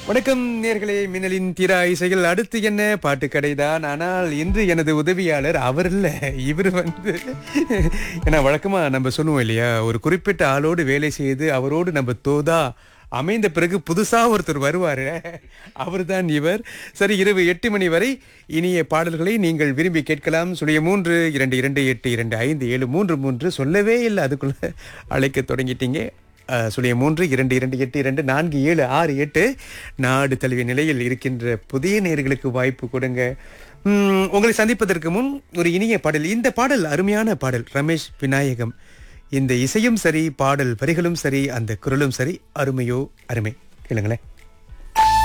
வணக்கம் நேர்களே மின்னலின் தீரா இசைகள் அடுத்து என்ன பாட்டு கடைதான் ஆனால் இன்று எனது உதவியாளர் அவர் இல்ல இவர் வந்து ஏன்னா வழக்கமா நம்ம சொல்லுவோம் இல்லையா ஒரு குறிப்பிட்ட ஆளோடு வேலை செய்து அவரோடு நம்ம தோதா அமைந்த பிறகு புதுசா ஒருத்தர் வருவாரு அவர்தான் இவர் சரி இரவு எட்டு மணி வரை இனிய பாடல்களை நீங்கள் விரும்பி கேட்கலாம் சுழிய மூன்று இரண்டு இரண்டு எட்டு இரண்டு ஐந்து ஏழு மூன்று மூன்று சொல்லவே இல்லை அதுக்குள்ள அழைக்க தொடங்கிட்டீங்க அஹ், சுழிய மூன்று இரண்டு இரண்டு எட்டு இரண்டு நான்கு ஏழு ஆறு எட்டு நாடு தழுவிய நிலையில் இருக்கின்ற புதிய நேர்களுக்கு வாய்ப்பு கொடுங்க உம், உங்களை சந்திப்பதற்கு முன் ஒரு இனிய பாடல் இந்த பாடல் அருமையான பாடல் ரமேஷ் விநாயகம் இந்த இசையும் சரி பாடல் வரிகளும் சரி அந்த குரலும் சரி அருமையோ அருமை கேளுங்களேன்